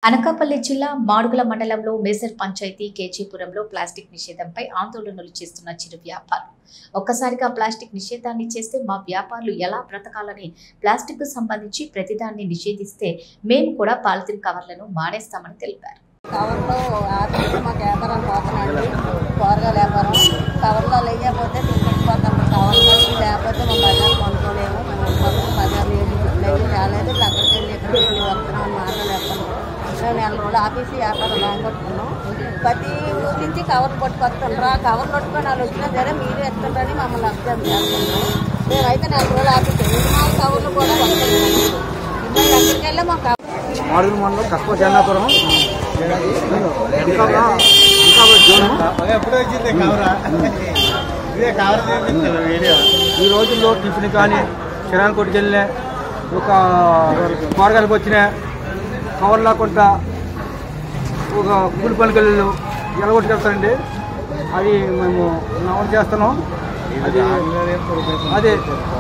అనకాపల్లి జిల్లా మాడుగుల మండలంలో మేజర్ పంచాయతీ కేజీపురంలో ప్లాస్టిక్ నిషేధంపై ఆందోళనలు చేస్తున్న చిరు వ్యాపారులు ఒక్కసారిగా ప్లాస్టిక్ నిషేధాన్ని చేస్తే మా వ్యాపారులు ఎలా బ్రతకాలని ప్లాస్టిక్ కు సంబంధించి ప్రతిదాన్ని నిషేధిస్తే మేము కూడా పాలిథిన్ కవర్లను మానేస్తామని తెలిపారు కవర్లో ఆపేసి మాకు వ్యాపారం పోతున్నాండి కూరగాయల వ్యాపారం కవర్లో లేకపోతే తీసుకెళ్ళిపోతాం కవర్లో లేకపోతే మా బజార్ కొనుక్కోలేము మేము వెళ్ళిపోతాం బజార్ లేదు లేదు రాలేదు ఇట్లా అక్కడికి వెళ్ళి ఎక్కడికి వెళ్ళి వస్తున్నాం అని మాటలు చెప్పాను మేము నెల రోజులు ఆపేసి వ్యాపారం బ్యాంక్ కొట్టుకున్నాం ప్రతి ఊరి నుంచి కవర్లు పట్టుకొస్తుండ్రు ఆ కవర్లు పట్టుకొని వాళ్ళు వచ్చినా సరే మీరు ఎత్తుండ్రని మమ్మల్ని అభ్యర్థం చేస్తున్నాం మేమైతే నెల రోజులు ఆపేసి ఎనిమిది నాలుగు కవర్లు కూడా వస్తున్నాం ఇప్పుడు ఎక్కడికి వెళ్ళి మా కవర్ మాడుగుల మండలం కస్ప జన్నాపురం ఇంకా ఇంకా జోను ఎప్పుడు వచ్చింది కవరా ఇదే కవర్ చూపించారు వీడియో ఈ రోజుల్లో టిఫిన్ కానీ కిరాణా కొట్టుకు వెళ్ళిన ఒక కూరగాయలకు వచ్చిన కవర్ లేకుండా ఒక కూలి పనికి వెళ్ళి ఎలగొట్టుకెళ్తారండి అది మేము నమోదు చేస్తున్నాం అది అదే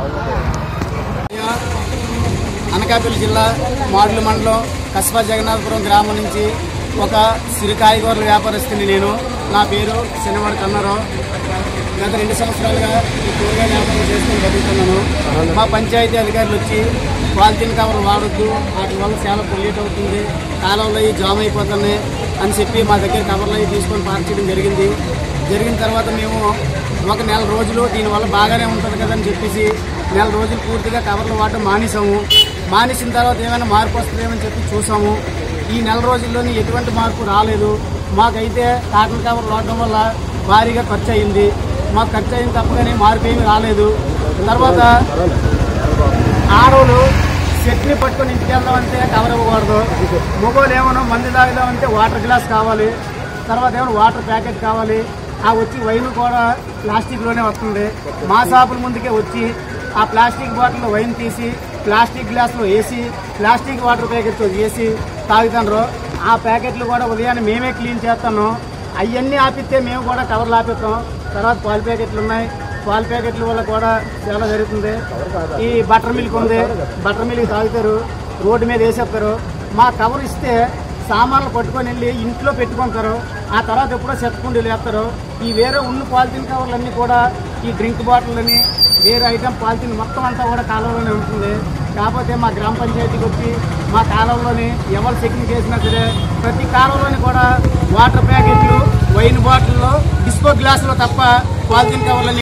అనకాపల్లి జిల్లా మాడుల మండలం కస్బా జగన్నాథపురం గ్రామం నుంచి ఒక సిరి కాయగూరల వ్యాపారస్తుని నేను నా పేరు శనివాడు కన్నారావు గత రెండు సంవత్సరాలుగా ఈ కూరగాయల వ్యాపారం చేసుకుని బతుకుతున్నాను మా పంచాయతీ అధికారులు వచ్చి పాలిథిన్ కవర్లు వాడొద్దు వాటి వల్ల చాలా పొల్యూట్ అవుతుంది కాలంలో అవి జామ్ అయిపోతున్నాయి అని చెప్పి మా దగ్గర కవర్లు అవి తీసుకొని పార్క్ చేయడం జరిగింది జరిగిన తర్వాత మేము ఒక నెల రోజులు దీనివల్ల బాగానే ఉంటుంది కదని చెప్పేసి నెల రోజులు పూర్తిగా కవర్లు వాడటం మానేసాము మానేసిన తర్వాత ఏమైనా మార్పు వస్తుందేమని చెప్పి చూసాము ఈ నెల రోజుల్లోని ఎటువంటి మార్పు రాలేదు మాకైతే కాటన్ కవర్లు వాడటం వల్ల భారీగా ఖర్చు అయింది మాకు ఖర్చు అయిన తప్పగానే మార్పు ఏమీ రాలేదు తర్వాత ఆడోళ్ళు చట్నీ పట్టుకొని ఇంటికి వెళ్దామంటే కవర్ ఇవ్వకూడదు మగోళ్ళు ఏమన్నా మంది తాగుదామంటే వాటర్ గ్లాస్ కావాలి తర్వాత ఏమైనా వాటర్ ప్యాకెట్ కావాలి ఆ వచ్చి వైన్ కూడా ప్లాస్టిక్లోనే వస్తుంది మా షాపుల ముందుకే వచ్చి ఆ ప్లాస్టిక్ బాటిల్లో వైన్ తీసి ప్లాస్టిక్ గ్లాస్లో వేసి ప్లాస్టిక్ వాటర్ ప్యాకెట్తో వేసి తాగుతాండ్రు ఆ ప్యాకెట్లు కూడా ఉదయాన్నే మేమే క్లీన్ చేస్తాను అవన్నీ ఆపిస్తే మేము కూడా కవర్లు ఆపిస్తాం తర్వాత పాల ప్యాకెట్లు ఉన్నాయి పాల ప్యాకెట్ల వల్ల కూడా చాలా జరుగుతుంది ఈ బటర్ మిల్క్ ఉంది బటర్ మిల్క్ తాగుతారు రోడ్డు మీద వేసేస్తారు మా కవర్ ఇస్తే సామాన్లు పట్టుకొని వెళ్ళి ఇంట్లో పెట్టుకుంటారు ఆ తర్వాత ఎప్పుడో చెత్తకుండీలు వేస్తారు ఈ వేరే ఉన్న పాలిథిన్ కవర్లన్నీ కూడా ఈ డ్రింక్ బాటిల్ని వేరే ఐటమ్ పాలిథిన్ మొత్తం అంతా కూడా కాలంలోనే ఉంటుంది కాకపోతే మా గ్రామ పంచాయతీకి వచ్చి మా కాలంలోని ఎవరు చెకింగ్ చేసినా సరే ప్రతి కాలంలోని కూడా వాటర్ ప్యాకెట్లు వైన్ బాటిల్లో డిస్పో గ్లాసులో తప్ప పాలిథిన్ కవర్లని